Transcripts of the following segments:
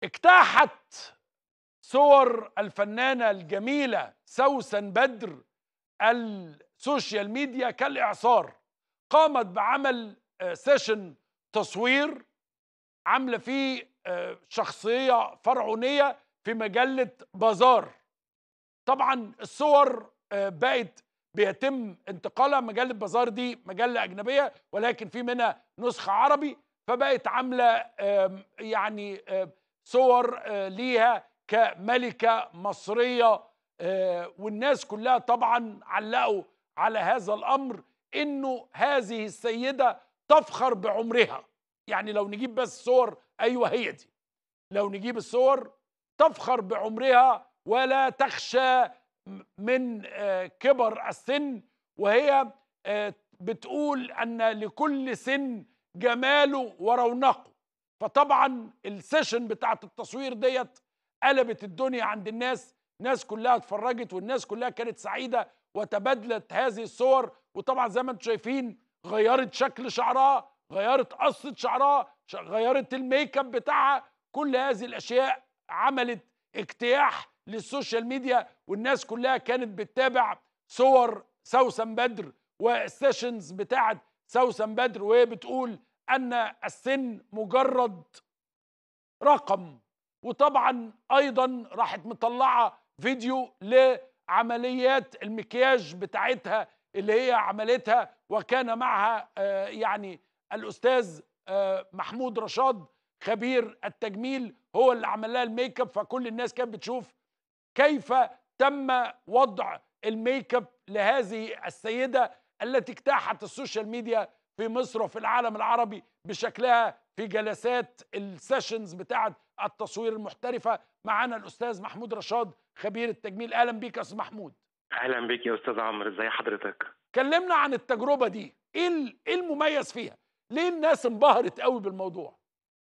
اجتاحت صور الفنانة الجميلة سوسن بدر السوشيال ميديا كالإعصار قامت بعمل آه، سيشن تصوير عاملة فيه آه، شخصية فرعونية في مجلة بازار طبعا الصور آه، بقت بيتم انتقالها مجلة بازار دي مجلة أجنبية ولكن في منها نسخة عربي فبقت عاملة آم، يعني آم، صور آه، ليها كملكة مصرية آه، والناس كلها طبعا علقوا على هذا الأمر إنه هذه السيدة تفخر بعمرها يعني لو نجيب بس صور أيوة هي دي لو نجيب الصور تفخر بعمرها ولا تخشى من آه، كبر السن وهي آه، بتقول ان لكل سن جماله ورونقه فطبعا السيشن بتاعت التصوير ديت قلبت الدنيا عند الناس الناس كلها اتفرجت والناس كلها كانت سعيده وتبادلت هذه الصور وطبعا زي ما انتم شايفين غيرت شكل شعرها غيرت قصه شعرها ش- غيرت الميك اب بتاعها كل هذه الاشياء عملت اجتياح للسوشيال ميديا والناس كلها كانت بتتابع صور سوسن بدر والسيشنز بتاعت سوسن بدر وهي بتقول ان السن مجرد رقم وطبعا ايضا راحت مطلعه فيديو لعمليات المكياج بتاعتها اللي هي عملتها وكان معها آه، يعني الاستاذ آه، محمود رشاد خبير التجميل هو اللي عمل لها الميك اب فكل الناس كانت بتشوف كيف تم وضع الميك اب لهذه السيده التي اجتاحت السوشيال ميديا في مصر وفي العالم العربي بشكلها في جلسات السيشنز بتاعه التصوير المحترفه معانا الاستاذ محمود رشاد خبير التجميل اهلا بيك يا استاذ محمود اهلا بك يا استاذ عمرو ازي حضرتك كلمنا عن التجربه دي ايه ال- ايه المميز فيها ليه الناس انبهرت قوي بالموضوع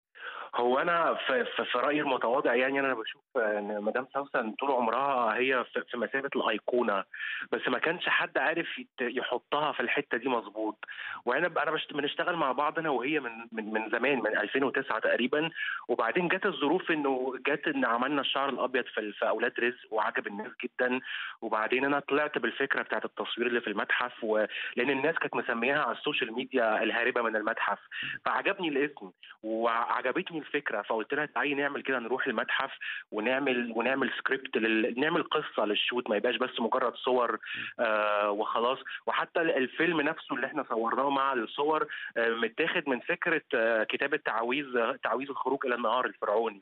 هو انا في, في, في رايي المتواضع يعني انا بشوف ان مدام سوسن طول عمرها هي في, في مثابه الايقونه بس ما كانش حد عارف يت- يحطها في الحته دي مظبوط وانا ب- انا بشت- بنشتغل مع بعض انا وهي من من من زمان من 2009 تقريبا وبعدين جت الظروف انه جت ان عملنا الشعر الابيض في, ال- في اولاد رزق وعجب الناس جدا وبعدين انا طلعت بالفكره بتاعت التصوير اللي في المتحف ولان الناس كانت مسمياها على السوشيال ميديا الهاربه من المتحف فعجبني الاسم وعجبتني الفكره فقلت لها تعالي نعمل كده نروح المتحف ونعمل ونعمل سكريبت لل... نعمل قصه للشوت ما يبقاش بس مجرد صور آه وخلاص وحتى الفيلم نفسه اللي احنا صورناه مع الصور آه متاخد من فكره آه كتابه تعاويذ تعاويذ الخروج الى النهار الفرعوني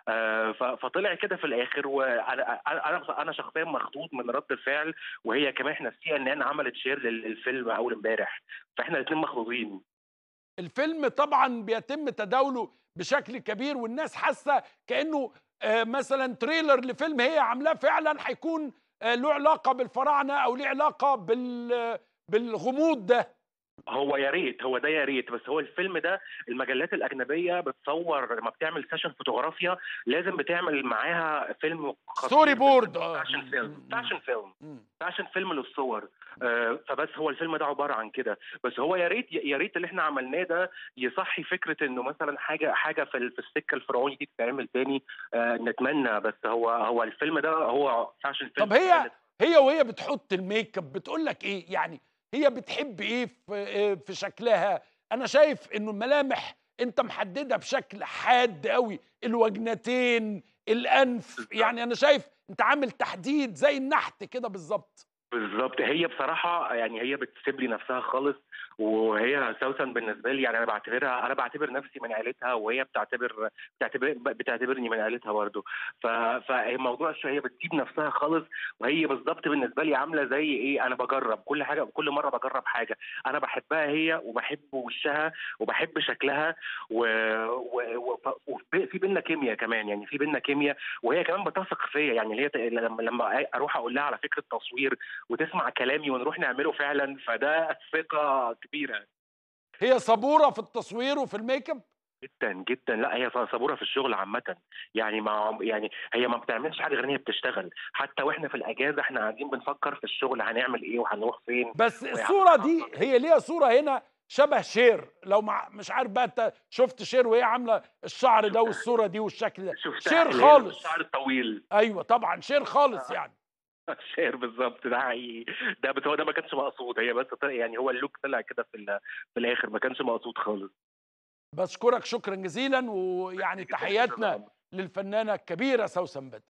آه ف- فطلع كده في الاخر وانا انا انا شخصيا مخطوط من رد الفعل وهي كمان احنا في سي ان ان عملت شير للفيلم اول امبارح فاحنا الاثنين مخطوطين الفيلم طبعا بيتم تداوله بشكل كبير والناس حاسه كانه آه، مثلا تريلر لفيلم هي عاملاه فعلا هيكون آه، له علاقه بالفراعنه او له علاقه بال بالغموض ده هو يا ريت هو ده يا ريت بس هو الفيلم ده المجلات الاجنبيه بتصور لما بتعمل سيشن فوتوغرافيا لازم بتعمل معاها فيلم قصير ستوري بورد آه. فاشن فيلم فاشن فيلم مم. فاشن فيلم للصور آه، فبس هو الفيلم ده عباره عن كده بس هو يا ريت يا ريت اللي احنا عملناه ده يصحي فكره انه مثلا حاجه حاجه في ال- في السكه الفرعوني دي تتعمل تاني آه، نتمنى بس هو هو الفيلم ده هو فاشن فيلم طب هي هي وهي بتحط الميك اب بتقول لك ايه يعني هي بتحب ايه في إيه في شكلها انا شايف انه الملامح انت محددها بشكل حاد قوي الوجنتين الانف يعني انا شايف انت عامل تحديد زي النحت كده بالظبط بالظبط هي بصراحه يعني هي بتسيب لي نفسها خالص وهي سوسن بالنسبه لي يعني انا بعتبرها انا بعتبر نفسي من عيلتها وهي بتعتبر بتعتبر بتعتبرني من عيلتها برضه ف فالموضوع شويه هي بتسيب نفسها خالص وهي بالظبط بالنسبه لي عامله زي ايه انا بجرب كل حاجه كل مره بجرب حاجه انا بحبها هي وبحب وشها وبحب شكلها و... و... و... وفي بينا كيمياء كمان يعني في بينا كيمياء وهي كمان بتثق فيا يعني هي لما لما اروح اقول لها على فكره تصوير وتسمع كلامي ونروح نعمله فعلا فده ثقه كبيره هي صبوره في التصوير وفي الميك اب جدا جدا لا هي صبوره في الشغل عامه يعني ما يعني هي ما بتعملش حاجه غير ان هي بتشتغل حتى واحنا في الاجازه احنا قاعدين بنفكر في الشغل هنعمل ايه وهنروح فين بس الصوره دي هي ليها صوره هنا شبه شير لو مع مش عارف بقى انت شفت شير وهي عامله الشعر ده شفتها. والصوره دي والشكل ده شفتها شير اللي هي خالص الشعر الطويل ايوه طبعا شير خالص يعني شير بالظبط ده حقيقي ده بس هو ده ما كانش مقصود هي بس طلع- يعني هو اللوك طلع كده في ال- في الاخر ما كانش مقصود خالص بشكرك شكرا جزيلا ويعني جداً جداً تحياتنا طبعاً. للفنانه الكبيره سوسن بدر